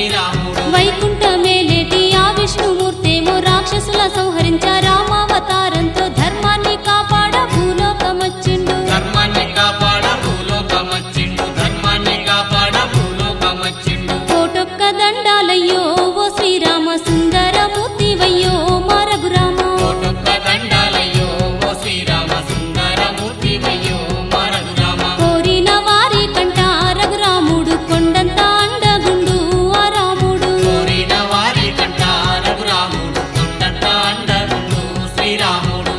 శ్రీరాముడు వైకుంఠమేలేటి ఆ విష్ణుమూర్తేమో రాక్షసుల సంహరించ రామావతారంతో ధర్మాన్ని కాపాడ భూలోకమొచ్చిండు ధర్మాన్ని కాపాడ భూలోకమచ్చిండు ధర్మాన్ని కాపాడ భూలోకమచ్చిండు కోటొక్క దండాలయ్యో ఓ శ్రీరామ సుందరమూర్తివయ్యో మా రఘురామ కోటొక్క దండాలయ్యో ఓ శ్రీరామ సుందరమూర్తివయ్యో మా రఘురామ కోరిన వారి కంట రఘురాముడు కొండంత అండగుండు ఆ రాముడు కోరిన వారి కంట రఘురాముడు కొండంత అండగుండు శ్రీరాముడు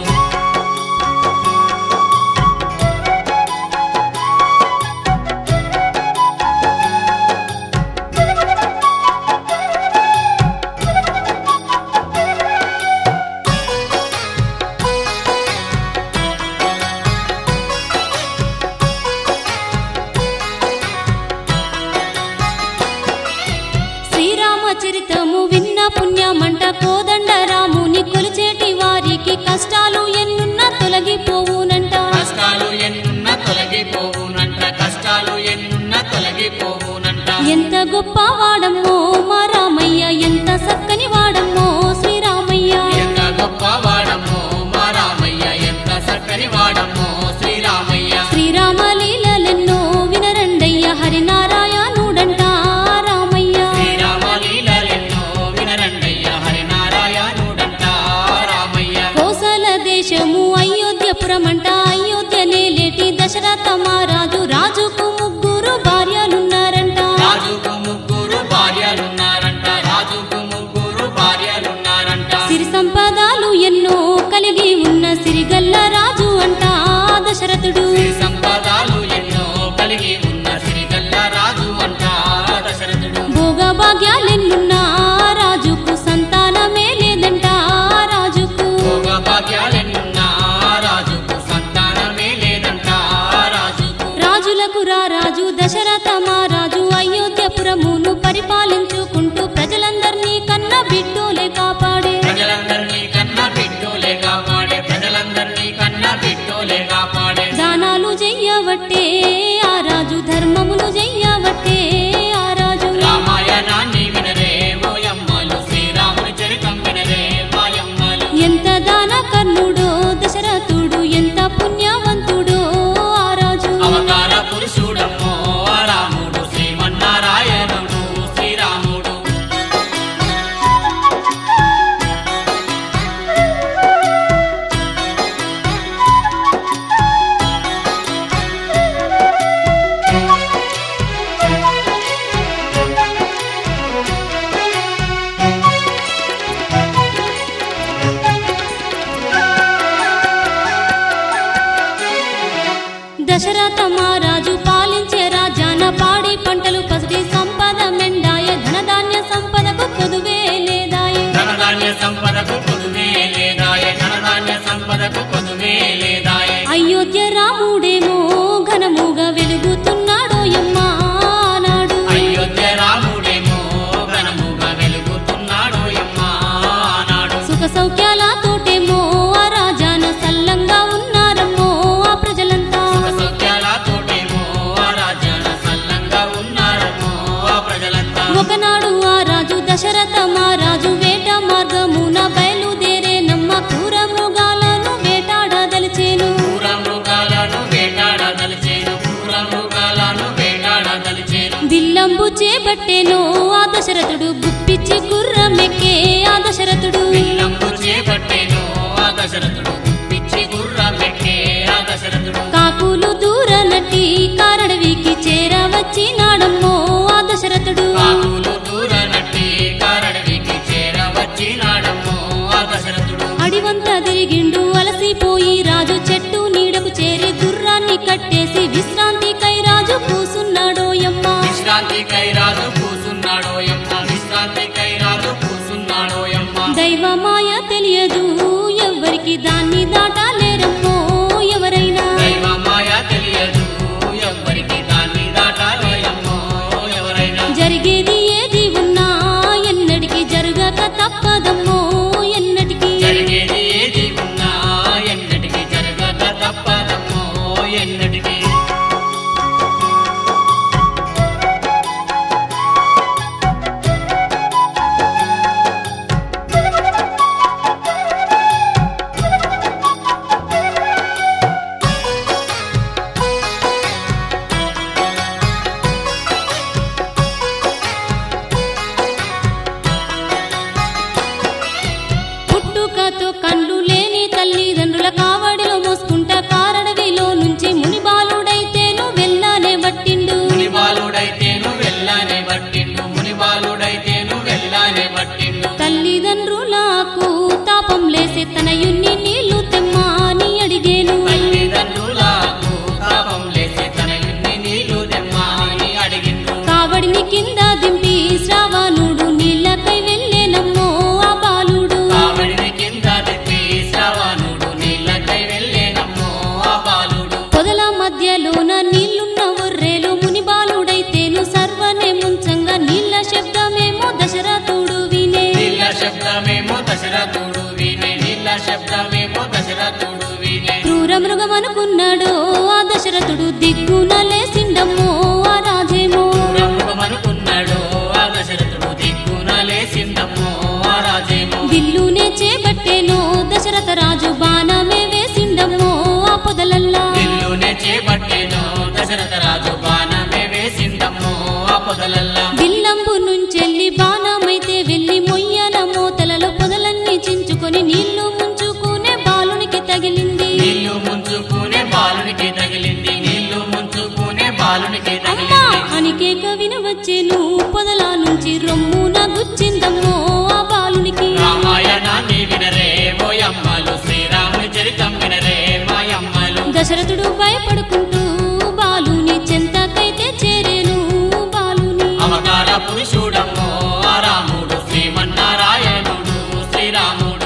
శ్రీరామచరితము విన్న పుణ్యమంట కోదండ రాముని కొలిచేటి వారికి కష్టాలు ఎన్నున్న తొలగిపోవునంట కష్టాలు ఎన్నున్న తొలగిపోవునంట కష్టాలు ఎన్నున్న తొలగిపోవునంట ఎంత గొప్ప వాడమ్మో మా రామయ్య ఎంత సక్కని వాడమ్మో శ్రీరామయ్య ఎంత గొప్ప వాడమ్మో మా రామయ్య ఎంత చక్కని వాడమ్మో శ్రీరామయ్య శ్రీరామ లీలలెన్నో వినరండయ్య హరినారాయణుడంట రామయ్య శ్రీరామ లీలలెన్నో వినరండయ్య హరినారాయణుడంట రామయ్య కోసల దేశము అయోధ్యపురమంట అయోధ్య నేలేటి దశరథ మహారాజు రాజుకు ముగ్గురు భార్యలున్నారంట రాజుకు ముగ్గురు భార్యలున్నారంట రాజుకు ముగ్గురు భార్యలున్నారంట సిరి సంపదాలు ఎన్నో కలిగి ఉన్న సిరిగల్ల రాజు అంట దశరథుడు శ్రీ సంపదాలు ఎన్నో కలిగి ఉన్న శ్రీగల్ల రాజు అంట దశరథుడు భోగ భాగ్యాలెన్నున్నా రాజుకు సంతానమే లేదంట రాజుకు భోగ భాగ్యాలెన్నున్నా రాజుకు సంతానమే లేదంట రాజుకు రాజులకు రా రాజు దశరథ మహారాజు అయోధ్యపురమును పరిపాలించుకుంటూ ప్రజలందరినీ కన్న బిడ్డోలే కాపాడే ప్రజలందరినీ కన్నా బిడ్డోలే కాపాడే ప్రజలందరినీ కన్నా బిడ్డోలే కాపాడే దానాలు చెయ్యవట్టే ఆ రాజు ధర్మములు చెయ్యవట్టే ఆ రాజు రామాయణాన్ని వినరే ఓయమ్మలు శ్రీరాముని చరితం వినరే మాయమ్మలు ఎంత దాన కర్ణుడో దశరథుడు ఎంత పుణ్యవంతుడో ఆ రాజు అవతార పురుషుడమ్మో ఆ రాముడు శ్రీమన్నారాయణుడు శ్రీరాముడు దశరథ మహారాజు పాలించే రాజాన పాడి పంటలు పసిడి సంపద మెండాయ ధనధాన్య సంపదకు కొదువే లేదాయే ధనధాన్య సంపదకు పొదువే లేదాయ ధనధాన్య సంపదకు పొదువే లేదాయ అయోధ్య రాముడేమో ఘనముగా వెలుగుతున్నాడో యమ్మా నాడు అయోధ్య రాముడేమో ఘనముగా వెలుగుతున్నాడు యమ్మా నాడు సుఖ సౌఖ్యాలతోటేమో ఆ రాజాన సల్లంగా ఉన్నారమ్మో ఆ ప్రజలంతా సుఖ సౌఖ్యాలతోటేమో ఆ రాజ్యాన సల్లంగా ఉన్నారమ్మో ఆ ప్రజలంతా ఒకనాడు ఆ రాజు దశరథ మహారాజు వేట మార్గమున బయలుదేరే నమ్మ క్రూర మృగాలను వేటాడదలిచేను క్రూర మృగాలను వేటాడదలిచేను క్రూర మృగాలను వేటాడదలిచేను దిల్లంబు చేపట్టేను ఆ దశరథుడు గుప్పిచ్చి గుర్రమెక్కే ఆ దశరథుడు విల్లంబు చేపట్టేను ఆ దశరథుడు పిచ్చి గుర్రమెక్కే ఆ దశరథుడు కాకులు దూరనట్టి కారడవికి చేరవచ్చినాడమ్మో ఆ దశరథుడు కాకులు దూరనట్టి కారడవికి చేరవచ్చినాడమ్మో ఆ దశరథుడు అడివంతా తిరిగిండు అలసిపోయి రాజు చెట్టు నీడకు చేరి గుర్రాన్ని కట్టేసి విశ్రాంతికై రాజు కూసున్నాడో యమ్మా విశ్రాంతి కైరాజు కూసున్నాడో యమ్మ విశ్రాంతి కైరాజు కూసున్నాడో యమ్మ దైవమాయ తెలియదు ఎవ్వరికి దాన్ని దాటాలేరమ్మో ఎవరైనా దైవ మాయ తెలియదు ఎవ్వరికి దాన్ని దాటాలేయమ్మో ఎవరైనా జరిగేది ఏది ఉన్నా ఎన్నటికి జరగక తప్పదమ్మో ఎన్నటికి జరిగేది ఏది ఉన్నా ఎన్నటికి జరగక తప్పదమ్మో ఎన్నటికి దశరథుడు భయపడుకుంటూ బాలుని చెంతకైతే చేరేను బాలుని అవతార పురుషుడమ్మో ఆ రాముడు శ్రీమన్నారాయణుడు శ్రీరాముడు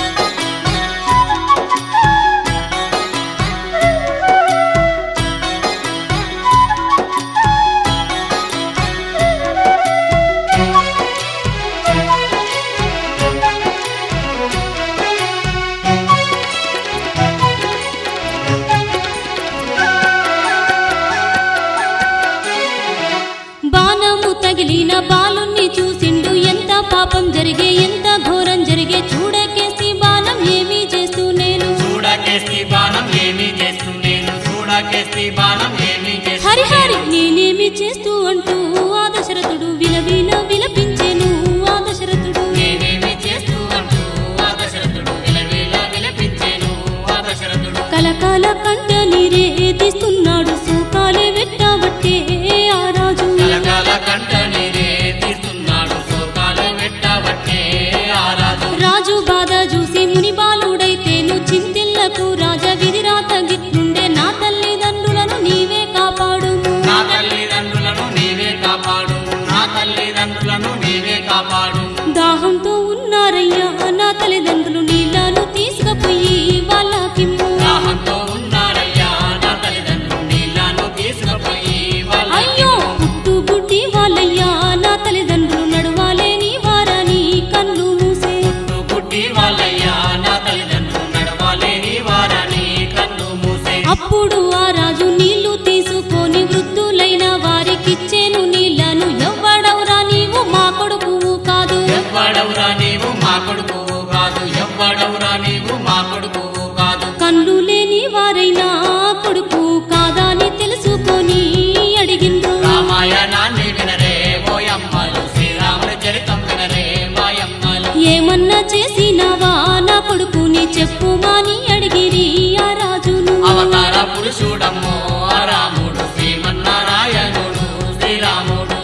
బాణము తగిలిన బాలుణ్ణి చూసిండు ఎంత పాపం జరిగే ఎంత ఘోరం జరిగే చూడకేసి బాణం ఏమీ చేస్తూ నేను చూడకేసి బాణం ఏమి చేస్తుండేను చూడకేసి బాణం ఏమి హరి హరి చేస్తుండేను నేనేమి చేస్తూ అంటూ ఆ దశరథుడు విలవిన విలపించెను ఆ దశరథుడు నేనేమి చేస్తూ అంటూ ఆ దశరథుడు విలవిల విలపించెను ఆ దశరథుడు కలకాల కంట నీరే తీస్తున్నాడు సోకాలే వెట్టబట్టే ఆ రాజు కలకాల కంట నీరే తీస్తున్నాడు శోకాలు వెట్టబట్టే ఆ రాజు రాజు బాధ చూసి ముని బాలుడైతేను చింతిల్లకు రాజ విధిరాత గిట్లుండే నా తల్లిదండ్రులను నీవే కాపాడుము నా తల్లిదండ్రులను నీవే కాపాడు నా తల్లిదండ్రులను నీవే కాపాడు దాహంతో ఉన్నారయ్యా నా తల్లిదండ్రులు నీళ్లను తీసుకుపోయి వాళ్ళకిమ్ము దాహంతో ఉన్నారయ్యా నా తల్లిదండ్రులు నీళ్లను తీసుకుపోయి వాళ్ళ అయ్యో పుట్టు గుడ్డి వాళ్ళయ్యా నా తల్లిదండ్రులు నడవాలేని వారని కన్ను మూసే గుడ్డి వాళ్ళయ్యా నా తల్లిదండ్రులు నడవాలేని వారని కన్ను మూసే అప్పుడు ఆ రాజు నీళ్లు తీసుకొని వృద్ధులైన వారికిచ్చేను నీళ్లను ఎవ్వడవురా నీవు మా కొడుకువు కాదు ఎవ్వడవురా నీవు మా కొడుకువు కాదు ఎవ్వడవురా నీవు మా కొడుకువు కాదు కన్ను లేని వారైనా కొడుకు కాదా అని తెలుసుకొని అడిగిండ్రు రామాయణాన్ని వినరే ఓయమ్మలు శ్రీరాముల చరితం వినరే మాయమ్మలు ఏమన్నా చేసినావా నా కొడుకుని చెప్పుమాని అడిగిరి ఆ రాజును అవతార పురుషుడమ్మో ఆ రాముడు శ్రీమన్నారాయణుడు శ్రీరాముడు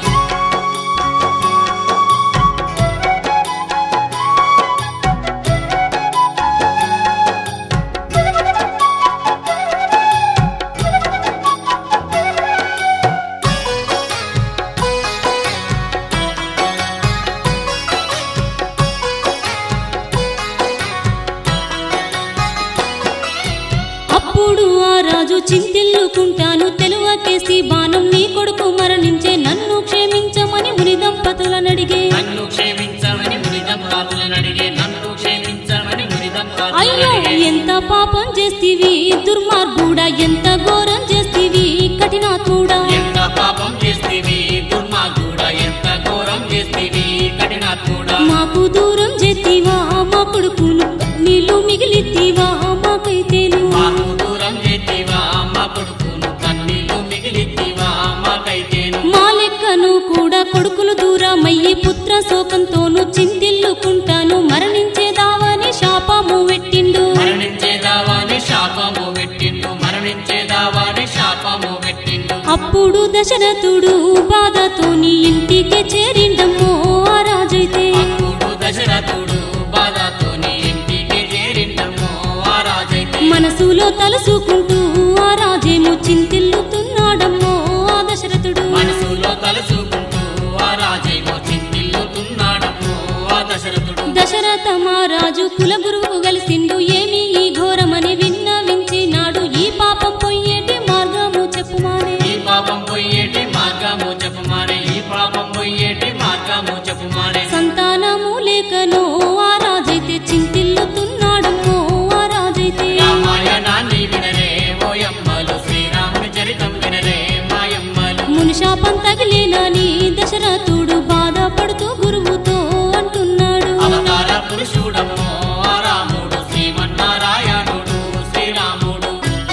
అప్పుడు ఆ రాజు చింతిల్లుకుంటాను తెలువకేసి బాణం నీ కొడుకు మరణించే నన్ను క్షమించమని ముని దంపతులను అడిగే నన్ను క్షమించమని మునిదంతాతులను అడిగే నన్ను క్షమించమని మునిదంతాతులను అయ్యో అడిగే ఎంత పాపం చేస్తివి దుర్మార్గుడా ఎంత ఘోరం చేస్తివి కఠినాత్ముడా ఎంత పాపం చేస్తీవి దుర్మార్గుడా ఎంత ఘోరం చేస్తీవి కఠినాత్ముడా మాకు దూరం చేతివా మా కొడుకును నీళ్ళు మిగిలిత్తివా మాకైతేను మాకు దూరం చేతీవా మా కొడుకును కన్నీళ్ళు మిగిలితీవా మాకైతేను మా లెక్కను కూడా కొడుకులు దూరమయ్యి పుత్ర శోకంతోను చింతిల్లుకుంటాను మరణించేదావని శాపము పెట్టిండు మరణించేదావాని శాపము పెట్టిండు మరణించేదావాని శాపము పెట్టిండు అప్పుడు దశరథుడు బాధతోని ఇంటికి చేరిండమ్మో ఆ రాజైతే అప్పుడు దశరథుడు బాధతోని ఇంటికి చేరిండమ్మో ఆ రాజైతే మనసులో తలుసుకుంటూ ఆ రాజేమో చింతిల్లుతున్నాడమ్మో ఆ దశరథుడు మనసులో తలుచుకుంటూ ఆ రాజేమో చింతిల్లుతున్నాడమ్మో ఆ దశరథుడు దశరథ మహారాజు కుల గురువుకు కలిసిండు ఏమి ఈ ఘోరమని విన్నవించినాడు ఈ పాపం పొయ్యేటి మార్గము చెప్పుమానే ఈ పాపం పోయేటి మార్గము చెప్పుమానే ఈ పాపం పోయేటి మార్గము చెప్పుమానే సంతానము లేకనో ఆ రాజైతే చింతిల్లుతున్నాడమ్మో ఆ రాజైతే రామాయణాన్ని వినరే ఓయమ్మలు శ్రీరాముని చరితం వినరే మాయమ్మలు మునిశాపం తగిలేనని దశరథుడు బాధపడుతూ గురువుతో అంటున్నాడు అవతార పురుషుడమ్మో ఆ రాముడు శ్రీమన్నారాయణుడు శ్రీరాముడు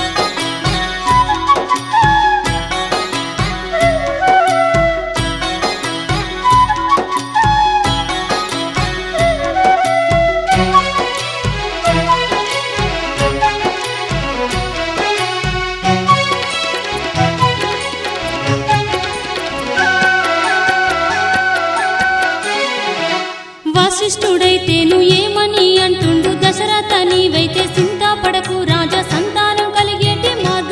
వశిష్ఠుడైతేను ఏమని అంటుండు దశరథ నీవైతే చింతాపడకు రాజా సంతానం కలిగేటి మా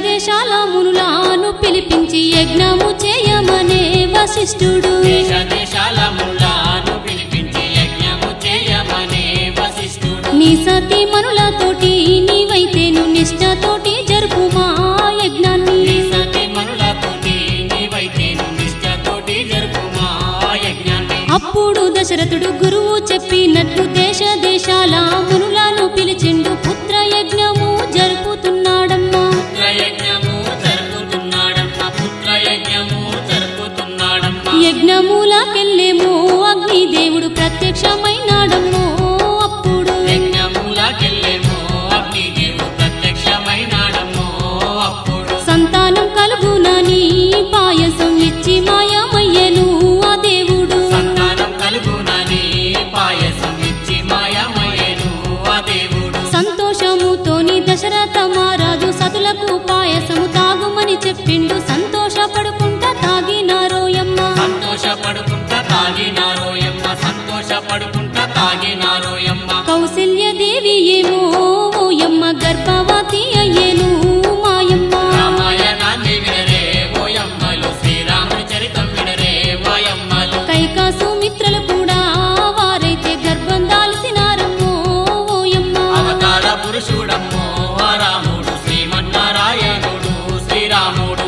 దేశాల మునులాను పిలిపించి యజ్ఞము చేయమనే వశిష్ఠుడు దేశ దేశాల ముల్లాను పిలిపించి యజ్ఞము చేయమనే వశిష్ఠుడు నీ సతీ మనులతోటి నీవైతేను నిష్ఠతోటి జరుపుమా యజ్ఞాన్ని నీ సతి మనులతోటి నీవైతేను నిష్ఠతోటి జరుపుమా యజ్ఞాన్ని అప్పుడు దశరథుడు గురువు చెప్పినట్లు దేశ దేశాల మునులను పిలిచిండు పుత్ర యజ్ఞము జరుపుతున్నాడమ్మా పుత్ర యజ్ఞము జరుపుతున్నాడమ్మ పుత్ర యజ్ఞము జరుపుతున్నాడమ్మ యజ్ఞములకెళ్ళేమో అగ్నిదేవుడు ప్రత్యక్షమైనాడమ్మో అప్పుడు యజ్ఞములకెళ్ళేమో అగ్నిదేవుడు ప్రత్యక్షమైనాడమ్మో అప్పుడు సంతానం కలుగునని పాయసం ఇచ్చి మాయమయ్యను ఆ దేవుడు సంతానం కలుగునని పాయసం ఇచ్చి మాయమయ్యేను ఆ దేవుడు సంతోషముతోని దశరథ మహారాజు సతులకు పాయసము తాగుమని చెప్పిండు సంతోషపడుకుంటా తాగినారోయమ్మ సంతోషపడుకుంటా తాగినారోయమ్మ సంతోషపడుకుంటా తాగినారోయమ్మ కౌసల్య దేవి ఏమో ఓయమ్మ గర్భవతి అయ్యేను మాయమ్మ రామాయణాన్ని వినరే ఓయమ్మలు శ్రీరాముని చరితం వినరే ఓయమ్మలు కైకా సుమిత్రలు కూడా వారైతే గర్భం దాల్సినారమ్మో ఓయమ్మ అవతార పురుషుడమ్మో ఆ రాముడు శ్రీమన్నారాయణుడు శ్రీరాముడు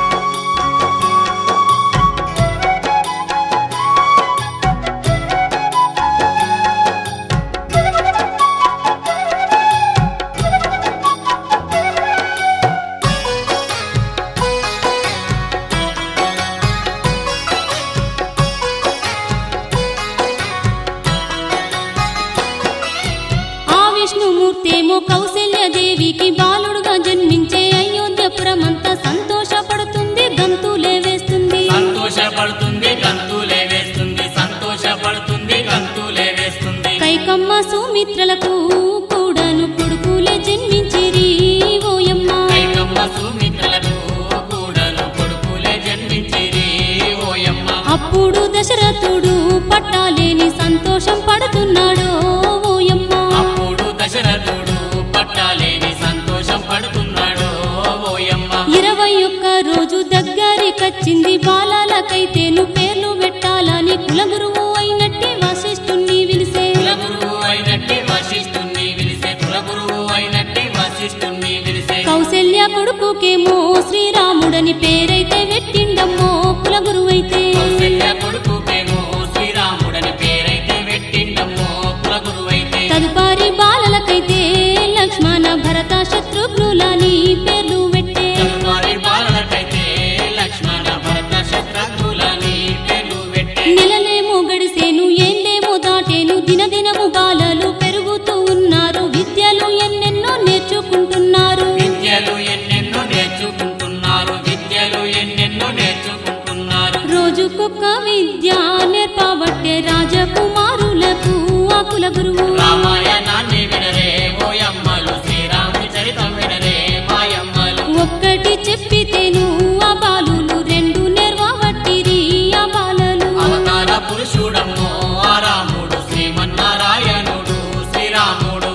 ఆ విష్ణుమూర్తేమో కౌసల్య దేవికి బాలుడుగా జన్మించే అయోధ్యపురమంతా సంతోషపడుతుంది గంతులే వేస్తుంది సంతోషపడుతుంది గంతులే వేస్తుంది సంతోషపడుతుంది గంతులే వేస్తుంది కైకమ్మ సుమిత్రలకు కూడాను కొడుకులే జన్మించిరి ఓయమ్మ కైకమ్మ సుమిత్రలకు కూడలు కొడుకులే జన్మించిరి ఓయమ్మ అప్పుడు దశరథుడు పట్టాలేని సంతోషం పడుతున్నాడు ఓయమ్మ అప్పుడు దశరథుడు పట్టాలేని సంతోషం పడుతున్నాడు ఓయమ్మ ఇరవై ఒక్క రోజు దగ్గరికొచ్చింది బాలాలకైతేను పేర్లు పెట్టాలని కులగురువు అయినట్టి వశిష్ఠుణ్ణి పిలిసే కులగురువు అయినట్టి వశిష్ఠుణ్ణి పిలిసే కులగురువు అయినట్టి వశిష్ఠుణ్ణి పిలిసే కౌశల్య కొడుకుకేమో శ్రీరాముడని పేరైతే పెట్టిండమ్మో కులగురువైతే కౌశల్య కొడుకుకేమో శ్రీరాముడని పేరైతే పెట్టిండమ్మో కులగురువైతే తదుపరి బాలలకైతే లక్ష్మణ భరత శత్రుఘ్నులని పేర్లు పెట్టే తదుపరి బాలలకైతే లక్ష్మణ భరత శత్రుఘ్నులని పేర్లు పెట్టే నెలలేమో గడిసేను ఏండేమో దాటేను దినదినము బాలలు పెరుగుతూ ఉన్నారు విద్యలు ఎన్నెన్నో నేర్చుకుంటున్నారు విద్యలు ఎన్నెన్నో నేర్చుకుంటున్నారు విద్యలు ఎన్నెన్నో నేర్చుకుంటున్నారు రోజుకొక్క విద్య నేర్పబట్టే రాజకుమారులకు ఆ కుల గురువు రామాయణాన్ని వినరే ఓయమ్మలు శ్రీరాముని చరితం వినరే మాయమ్మలు ఒక్కటి చెప్పితేను ఆ బాలులు రెండు నేర్వబట్టిరి ఆ బాలలు అవతార పురుషుడమ్మో ఆ రాముడు శ్రీమన్నారాయణుడు శ్రీరాముడు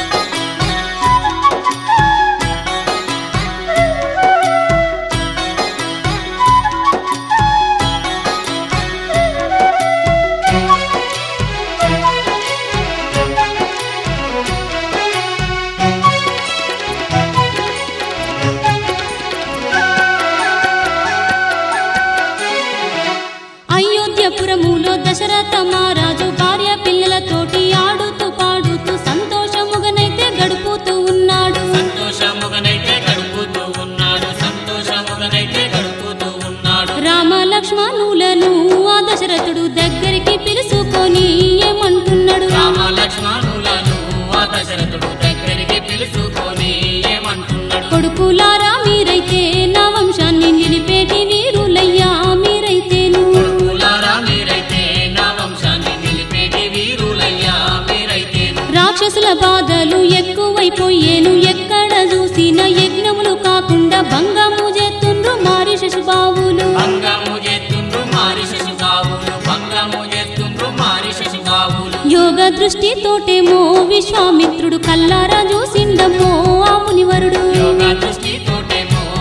అయోధ్యపురములో దశరథ మహారాజు భార్య పిల్లలతోటి ఆడుతూ పాడుతూ సంతోషముగనైతే గడుపుతూ ఉన్నాడు సంతోషముగనైతే గడుపుతూ ఉన్నాడు సంతోషముగనైతే గడుపుతూ ఉన్నాడు రామ లక్ష్మణులను ఆ దశరథుడు దగ్గరికి పిలుచుకొని ఏమంటున్నాడు రామ లక్ష్మణులను ఆ దశరథుడు దగ్గరికి పిలుచుకొని ఏమంటున్నాడు కొడుకులారా మీరైతే నా వంశాన్ని నిలిపేటి వీరులయ్యా మీరైతేను కొడుకులారా మీరైతే నా వంశాన్ని నిలిపేటి వీరులయ్యా మీరైతేను రాక్షసుల బాధలు ఎక్కువైపోయేను ఎక్కడ చూసిన యజ్ఞములు కాకుండా భంగము చేస్తుండ్రు మారి శశుబావులు భంగము చేస్తుండ్రు మారి శశుబావులు భంగము చేస్తుండ్రు మారి శశుబావులు యోగ దృష్టితోటేమో విశ్వామిత్రుడు కల్లారా చూసిండమ్మో ఆ మునివరుడు యోగ దృష్టితోటేమో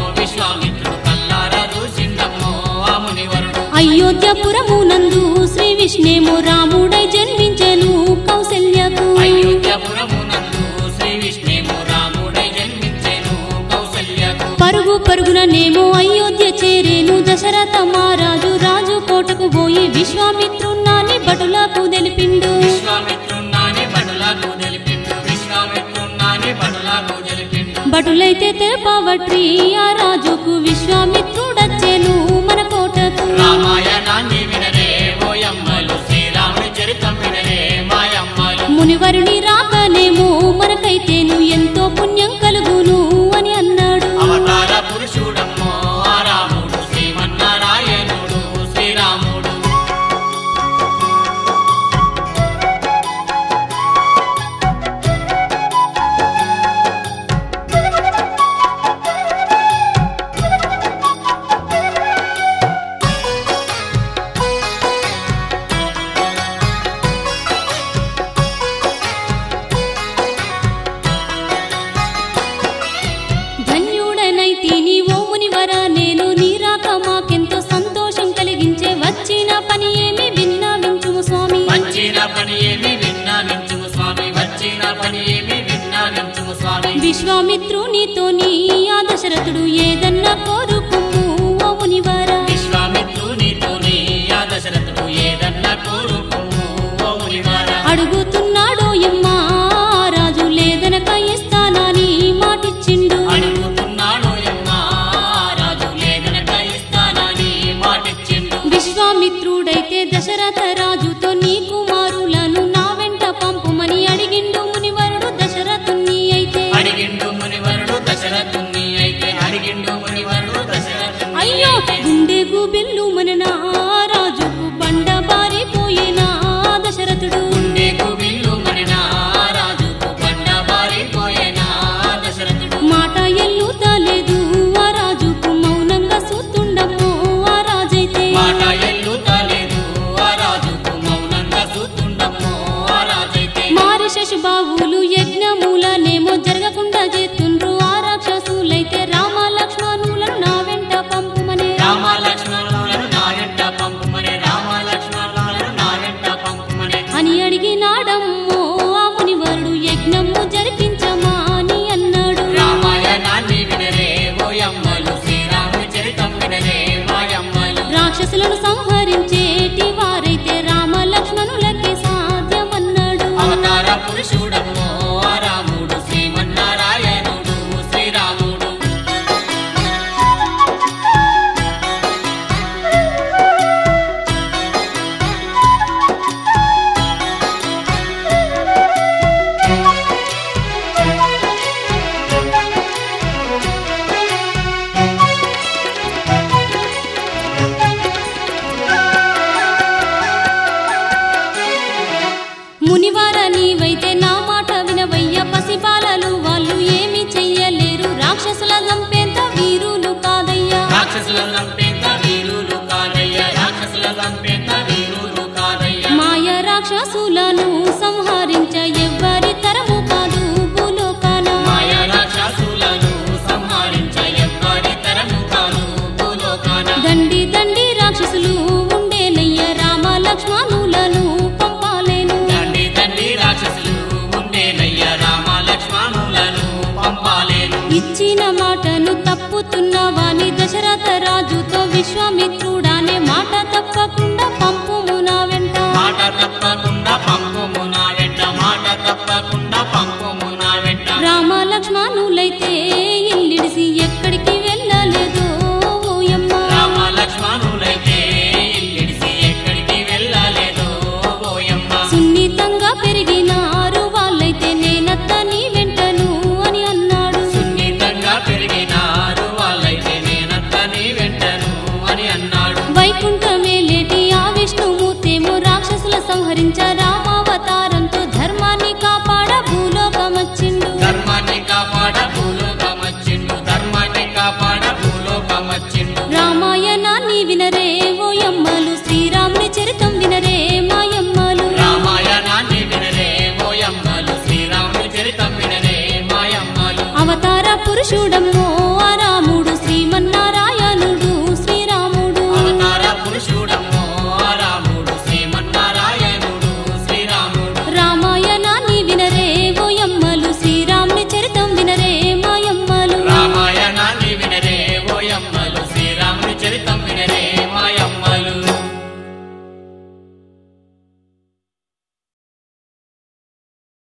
అయోధ్యపురమునందు శ్రీ విష్ణేమో రాముడై జన్మించెను కౌసల్యకు అయోధ్యపురమునందు శ్రీ విష్ణువు రాముడై జన్మించెను కౌసల్యకు పరుగు పరుగున నేమో అయోధ్య చేరేను దశరథ మహారాజు రాజు కోటకు పోయి విశ్వామిత్రున్నాని బటులకు తెలిపిండు విశ్వామిత్రున్నాని బడులకు తెలిపిండు విశ్వామిత్రున్నాని బడులకు తెలిపిండు బటులైతే తెరపవట్రి ఆ రాజుకు విశ్వామిత్రుడచ్చెను మన కోటకు రామాయణాన్ని వినరే ఓయమ్మలు శ్రీరాముని చరితం వినరే మాయమ్మలు మునివరుని రాకనేమో మనకైతేను ఎంతో పుణ్యం కలుగును అని అన్నాడు అవతార పురుషుడమ్మో ఆ రాముడు శ్రీమన్నారాయణుడు శ్రీరాముడు ధన్యుడనైతి నీ ఓ మునివర నేను నీ రాక మాకెంతో సంతోషం కలిగించే వచ్చిన పని ఏమి విన్నవించుము స్వామి వచ్చిన పని ఏమి విన్నావించుము స్వామి వచ్చిన పని ఏమి విన్నావించుము స్వామి విశ్వామిత్రునితో నీ ఆ దశరథుడు ఏదన్నా కోరుకుము ఓ మునివర విశ్వామిత్రునితోని ఆ దశరథుడు ఏదన్నా కోరుకుము ఓ మునివార అడుగుతున్నాడో ఎమ్మా ఆ రాజు లేదనక ఇస్తానని మాటిచ్చిండు అడుగుతున్నాడు ఎమ్మా రాజు లేదనక ఇస్తానని మాటిచ్చిండు విశ్వామిత్రుడైతే దశరథ రాజుతో నీ కుమారులను నా వెంట పంపుమని అడిగిండు మునివరుడు దశరథుని అయితే అడిగిండు మునివరుడు దశరథుని అయితే అడిగిండు మునివరుడు దశరథుని అయ్యో గుండెకు బిల్లు మననా రాజుకు బండ బారిపోయినా దశరథుడు గుండెకు విల్లు మరినా రాజుకు బండ బారిపోయేనా దశరథుడు మాట ఎల్లుతలేదు ఆ రాజుకు మౌనంగా సూతుండమ్మో ఆ రాజైతే మాట ఎల్లుతలేదు ఆ రాజుకు మౌనంగా చూస్తుండమ్మో ఆ రాజైతే మారి శశుబాబులు యజ్ఞమూలనేమో జరగకుండా చేస్తుండ్రు ఆ రాక్షసులైతే రామ లక్ష్మణులను నా వెంట పంపుమనే రామ లక్ష్మణులను నా వెంట పంపుమనే రామ లక్ష్మణులను నా వెంట పంపుమనే అని అడిగినాడమ్మో ఆ మునివరుడు యజ్ఞము జరిపించమా అని అన్నాడు రామాయణాన్ని వినరే ఓయమ్మలు శ్రీరాముని చరితం వినరే మాయమ్మలు రాక్షసులను సంహరించేటి వారైతే రామ లక్ష్మణులకి సాధ్యమన్నాడు అవతార పురుషుడమ్మో ఆ రాముడు శ్రీమన్నారాయణుడు శ్రీరాముడు మునివార నీవైతే నా మాట వినవయ్య పసిబాలలు వాళ్ళు ఏమి చెయ్యలేరు రాక్షసుల చంపేంత వీరులు కాదయ్యా రాక్షసుల చంపేంత వీరులు కాదయ్య రాక్షసుల చంపేంత వీరులు కాదయ్య మాయ రాక్షసులను సంహరించ ఎవ్వరి తరము కాదు భూలోకాన మాయ రాక్షసులను సంహరించ ఎవ్వరి తరము కాదు భూలోకాన దండి దండి రాక్షసులు ఉండేనయ్య రామ లక్ష్మణులను పంపాలేను తండ్రి తండ్రి రాక్షసులు ఉండేనయ్య రామ లక్ష్మణులను పంపాలేను ఇచ్చిన మాటను తప్పుతున్నవాని దశరథ రాజుతో విశ్వామిత్రుడానే మాట తప్పకుండా